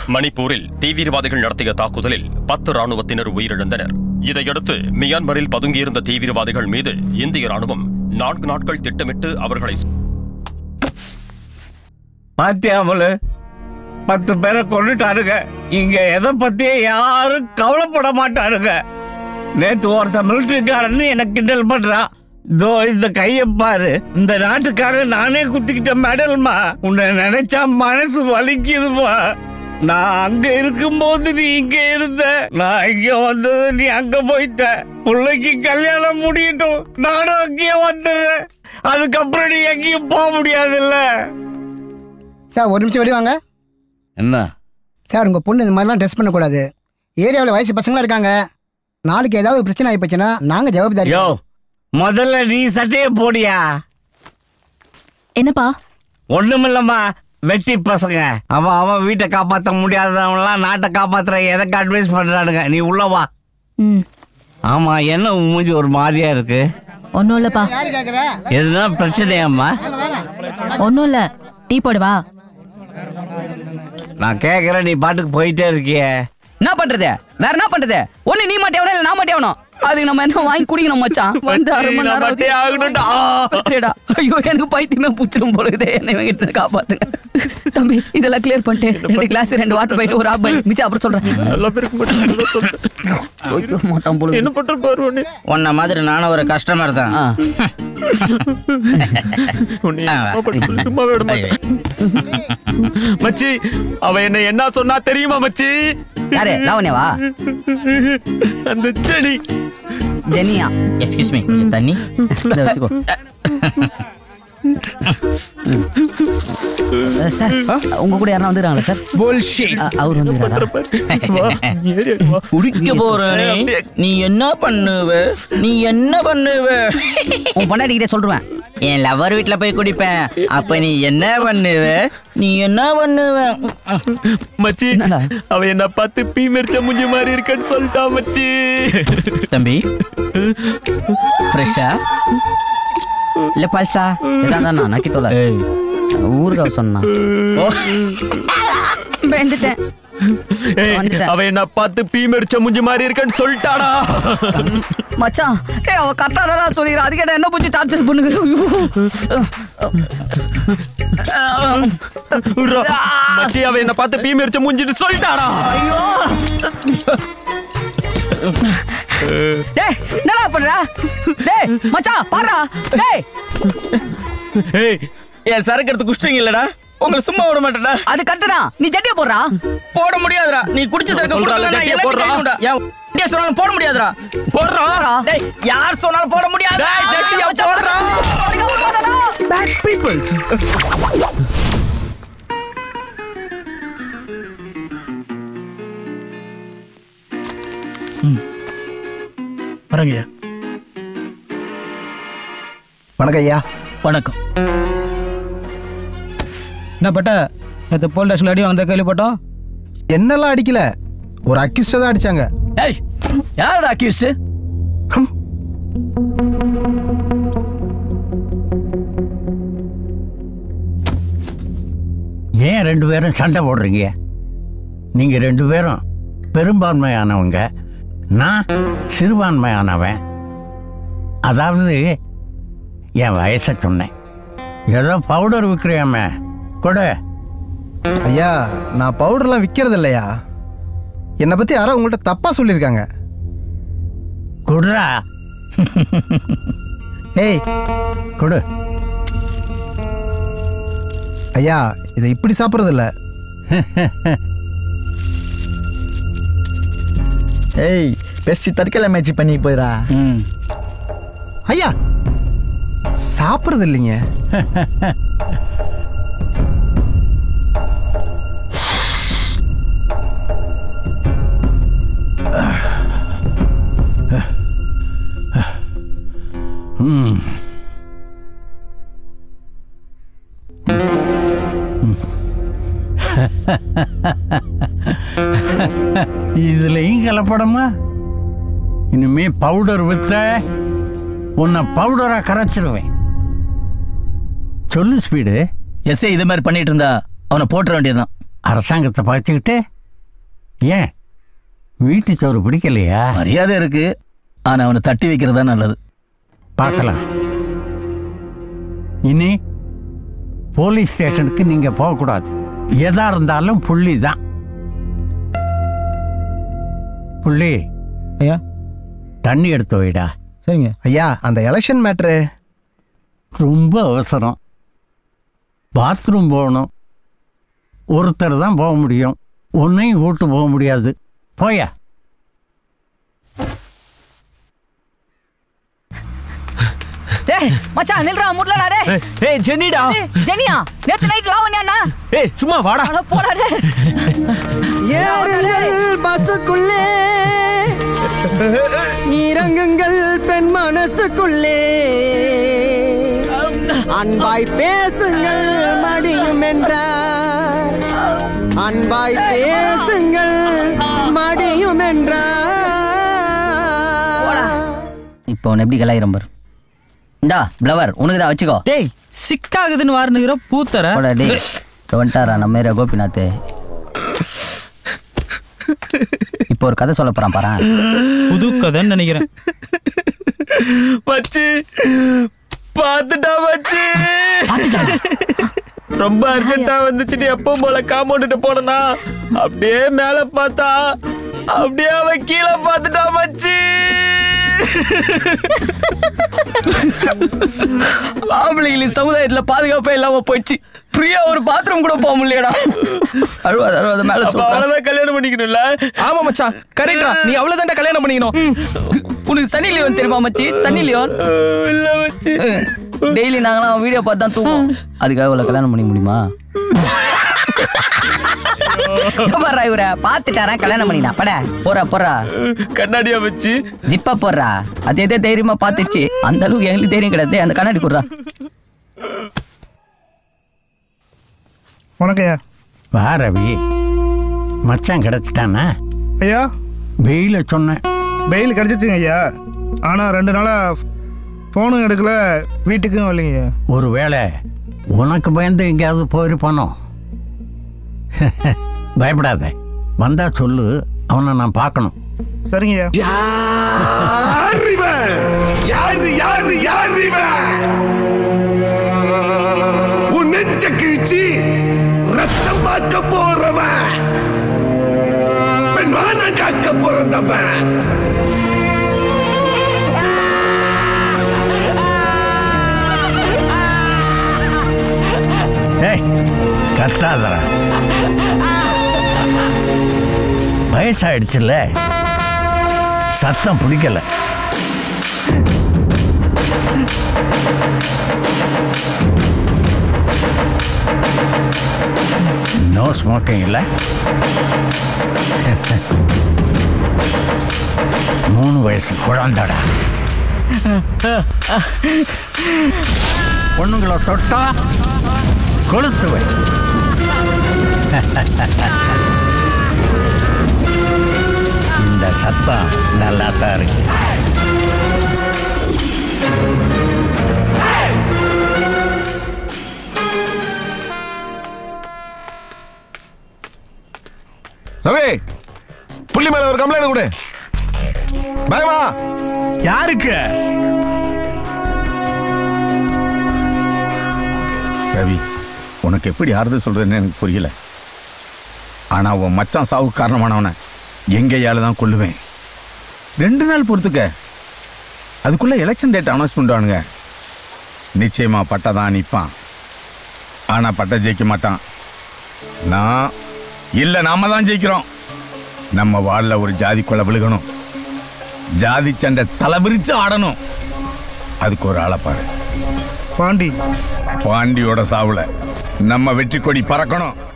மணிப்பூரில் தீவிரவாதிகள் நடத்திய தாக்குதலில் பத்து ராணுவத்தினர் உயிரிழந்தனர் இதையடுத்து மியான்மரில் பதுங்கியிருந்த தீவிரவாதிகள் மீது இந்திய ராணுவம் நான்கு நாட்கள் திட்டமிட்டு அவர்களை பாத்தியாமலு பத்து பேரை கொண்டுட்டாருங்க இங்க எதை பத்தியும் யாரும் கவலைப்பட மாட்டாருங்க நேத்து ஒருத்த மிலிட்டரிக்காரன்னு எனக்கு கிண்டல் பண்றான் இதோ இந்த கைய பாரு இந்த நாட்டுக்காக நானே குத்திக்கிட்ட மெடல்மா உன்னை நினைச்சா மனசு வலிக்குதுமா நான் அங்க இருக்கும்போது நீ இங்க இருந்த நான் இங்க வந்தது நீ அங்க போயிட்ட பிள்ளைக்கு கல்யாணம் முடியட்டும் நானும் அங்கேயே வந்துடுறேன் அதுக்கப்புறம் நீ எங்கேயும் போக முடியாதுல்ல சார் ஒரு நிமிஷம் வெளிய வாங்க என்ன சார் உங்கள் பொண்ணு இந்த மாதிரிலாம் ட்ரெஸ் பண்ணக்கூடாது ஏரியாவில் வயசு பசங்களாம் இருக்காங்க நாளைக்கு ஏதாவது பிரச்சனை ஆகி போச்சுன்னா நாங்கள் ஜவாப்தாரி யோ முதல்ல நீ சட்டைய போடியா என்னப்பா ஒண்ணுமில்லம்மா வெட்டி பசங்க அவன் அவன் வீட்டை காப்பாற்ற முடியாதவன்லாம் நாட்டை காப்பாத்துற எனக்கு அட்வைஸ் பண்றானுங்க நீ உள்ள வா ம் ஆமா என்ன உன் மூஞ்சி ஒரு மாதிரியா இருக்கு ஒன்றும் இல்லைப்பா யாரு கேட்குற எதுனா பிரச்சனையாம்மா ஒன்றும் இல்லை டீ போடுவா நான் கேட்கறேன் நீ பாட்டுக்கு போயிட்டே இருக்கியே என்ன பண்றது வேற என்ன பண்றது ஒண்ணு நீ மாட்டியாவணும் இல்ல நான் மாட்டியாவணும் அதுக்கு நம்ம என்ன வாங்கி குடிக்கணும் மச்சான் வந்து அரை மணி நேரம் ஆகுது. ஆகணும்டா சரிடா. ஐயோ எனக்கு பைத்தியமே புச்சிரும் போல இதே என்னை இவங்கிட்ட இருந்து காப்பாத்துங்க தம்பி இதெல்லாம் கிளியர் பண்ணிட்டு ரெண்டு கிளாஸ் ரெண்டு வாட்டர் போயிட்டு ஒரு ஆப் மிச்சம் அப்புறம் சொல்றேன் நல்லா பேருக்கு ஐயோ, மாட்டான் போல என்ன பண்ற பாரு உன்னை உன்ன மாதிரி நானும் ஒரு கஸ்டமர் தான் ஆ. உன்னை என்ன பண்ண சொல்லி சும்மா விட மாட்டேன் மச்சி அவ என்ன என்ன சொன்னா தெரியுமா மச்சி யாரு லாவண்யாவா அந்த செடி ஜெனியா எக்ஸ்கியூஸ் மீ கொஞ்சம் தண்ணி இதை வச்சுக்கோ அஹ், சார் உங்க கூட யாரா வந்துடுறாங்களா சார் அஹ், அவர் வந்துடுறாரா வா, ஏரியாக்கு வா. குடிக்க போறேனே நீ என்ன பண்ணுவ நீ என்ன பண்ணுவ உன் பொண்டாட்டிக்கிட்டே சொல்றேன் என் லவர் வீட்ல போய் குடிப்பேன் அப்ப நீ என்ன பண்ணுவ நீ என்ன பண்ணுவ மச்சி என்னடா? அவ என்ன பார்த்து பீ மெரிச்ச முஞ்சி மாதிரி இருக்கன்னு சொல்லிட்டா மச்சி தம்பி ஃப்ரெஷ்ஷா இல்ல பல்சா இதான் நான் நக்கி தொலை ஊருக்கு சொன்னான் ஓ பயந்துட்டேன் ஏய், வந்துட்டேன். அவ என்ன பார்த்து பீ மெரிச்ச முஞ்சி மாதிரி இருக்கன்னு சொல்லிட்டாடா மச்சான் ஏ அவ கரெக்டா தான் சொல்லிடுறா அதுக்கு என்ன என்ன பூச்சி டார்ச்சர் பண்ணுங்க விட்றா. மச்சி அவ என்ன பார்த்து பீ மெரிச்ச முஞ்சிட்டு சொல்லிட்டாடா ஐயோ டேய் என்னடா பண்ற டேய் மச்சான் பாருடா டேய் ஏய் என் சரக்கு எடுத்து குஷ்டிங்க இல்லடா உங்களை சும்மா விட மாட்டேடா அது கட்டுதான் நீ ஜட்டிய போடுறா போட முடியாதுடா நீ குடிச்ச சரக்கு சொல்றாளே, குடுக்கலனா ஜட்டியை எல்லாத்தையும் போடுறா. கழட்டிடும்டா. என் வண்டியை சொன்னாலும் போட முடியாதுடா போடுறா டேய் யார் சொன்னாலும் போட முடியாது டேய், ஜட்டியை போடுறா. வரங்கய்யா வணக்கம் ஐயா வணக்கம் என்ன பட்ட நேற்று போலீஸ் ஸ்டேஷனில் அடி வந்த கேள்விப்பட்டோம் என்னெல்லாம் அடிக்கல ஒரு அக்யூஸ்டை தான் அடிச்சாங்க ஏய் யாரடா அக்யூஸ் ஏன் ரெண்டு பேரும் சண்டை போடுறீங்க நீங்க ரெண்டு பேரும் பெரும்பான்மையானவங்க நான் சிறுபான்மையானவன் அதாவது என் வயசை சொன்னேன் ஏதோ பவுடர் விற்கிறியாமே கொடு ஐயா நான் பவுடர்லாம் விற்கிறது இல்லையா என்னை பற்றி யாரோ உங்கள்கிட்ட தப்பாக சொல்லியிருக்காங்க குடுறா ஏய் கொடு ஐயா இதை இப்படி சாப்பிட்றது இல்ல ஏய் பெஸ்ட் தற்கொலை மேட்ச் பண்ணி போயிடா ம் ஐயா சாப்பிட்றது இல்லைங்க ம் இதுலயும் கலப்படமா இனிமே பவுடர் வித்த உன்னை பவுடரா கரைச்சிருவேன் சொல்லு ஸ்பீடு எஸ்ஐ இது மாதிரி பண்ணிட்டு இருந்தா அவனை போட்டுற வேண்டியதுதான் அரசாங்கத்தை பார்த்துக்கிட்டு ஏன் வீட்டு சோறு பிடிக்கலையா மரியாதை இருக்கு ஆனா அவனை தட்டி வைக்கிறதா நல்லது பார்க்கலாம் இனி போலீஸ் ஸ்டேஷனுக்கு நீங்க போகக்கூடாது எதா இருந்தாலும் புள்ளி தான் புள்ளி ஐயா தண்ணி எடுத்து வைடா சரிங்க ஐயா அந்த எலெக்ஷன் மேட்ரு ரொம்ப அவசரம் பாத்ரூம் போகணும் ஒருத்தர் தான் போக முடியும் ஒன்னையும் கூட்டு போக முடியாது போயா டேய் மச்சான் நில்றா முட்லடா டேய் ஏய் ஜெனிடா டேய், ஜெனியா நேத்து நைட் லாவண்யா ஏய் சும்மா வாடா அட போடா டேய் ஏறுங்கள் பஸ்ஸுக்குள்ளே இறங்குங்கள் பெண் மனசுக்குள்ளே அன்பாய் பேசுங்கள் மடியும் என்றார் அன்பாய் பேசுங்கள் மடியும் என்றார் இப்போ உன்னை எப்படி கலாயிரம் பாரு இந்தா பிளவர் உனக்கு தான் வச்சுக்கோ டேய் சிக்காகுதுன்னு வாருனுங்கிற பூத்தர போடா டேய் இப்ப வந்துட்டாரா நம்ம ஏரியா கோபிநாத் இப்போ ஒரு கதை சொல்ல போறான் பாரு புது கதைன்னு நினைக்கிறேன் மச்சி பாத்துட்டா மச்சி ரொம்ப அர்ஜென்ட்டா வந்துச்சுன்னு எப்பவும் போல காம்பவுண்ட் போனனா அப்படியே மேல பார்த்தா அப்படியே அவன் கீழே பார்த்துட்டா மச்சி ஆம்பளைங்களுக்கு சமுதாயத்துல பாதுகாப்பே இல்லாம போயிடுச்சு ஃப்ரீயா ஒரு பாத்ரூம் கூட போக முடியலடா அழுவாத அழுவாத மேல அப்ப அவ்வளவுதான் கல்யாணம் பண்ணிக்கணும்ல ஆமா மச்சான் கரெக்டா நீ அவ்வளவுதான் கல்யாணம் பண்ணிக்கணும் உனக்கு சன்னி லியோன் தெரியுமா மச்சி சன்னி லியோன் இல்ல மச்சி டெய்லி நாங்களாம் வீடியோ பார்த்து தான் தூங்குவோம் அதுக்காக இவ்வளோ கல்யாணம் பண்ணிக்க முடியுமா பாரு இவர பாத்துட்டாரா கல்யாணம் பண்ணினா பட போறா போறா கண்ணாடியா வச்சு ஜிப்பா போடுறா அது எதே தைரியமா பாத்துச்சு அந்த அளவுக்கு எங்களுக்கு தைரியம் கிடையாது அந்த கண்ணாடி குடுறா வணக்கம் ஐயா வா ரவி மச்சான் கிடச்சிட்டானா ஐயா வெயில சொன்னேன் பெயில் கிடச்சிச்சுங்க ஐயா ஆனால் ரெண்டு நாளாக ஃபோனும் எடுக்கல வீட்டுக்கும் வரலைங்க ஐயா ஒருவேளை உனக்கு பயந்து எங்கேயாவது போயிருப்பானோ பயப்படாத வந்தா சொல்லு அவனை நான் பார்க்கணும் சரிங்க ஐயா யார் இவன்? யாரு யாரு யார் இவன்? உன் நெஞ்ச கிழிச்சு ரத்தம் பார்க்க போறவன் பெண்மான காக்க பிறந்தவன் ஏய் கத்தாதடா வயசாயிடுச்சுல்ல சத்தம் பிடிக்கல நோ ஸ்மோக்கிங் இல்லை மூணு வயசு குழந்தடா பொண்ணுங்களை தொட்டா கொளுத்துவேன் இந்த சத்தம் நல்லா தான் இருக்கு ரவி புள்ளி மேல ஒரு கம்ப்ளைண்ட் கொடு பயமா யாருக்கு ரவி உனக்கு எப்படி ஆறுதல் சொல்றதுன்னு எனக்கு புரியல ஆனா உன் மச்சான் சாவுக்கு காரணமானவனை எங்கேயால தான் கொல்லுவேன் ரெண்டு நாள் பொறுத்துக்க அதுக்குள்ள எலெக்ஷன் டேட் அனௌன்ஸ் பண்ணுவானுங்க நிச்சயமா பட்டா தான் நிற்பான் ஆனா பட்டா ஜெயிக்க மாட்டான் நான் இல்ல நாம தான் ஜெயிக்கிறோம் நம்ம வாழல ஒரு ஜாதி கொலை விழுகணும் ஜாதி சண்டை தலை விரிச்சு ஆடணும் அதுக்கு ஒரு ஆளை பாரு பாண்டி பாண்டியோட சாவுல நம்ம வெற்றி கொடி பறக்கணும்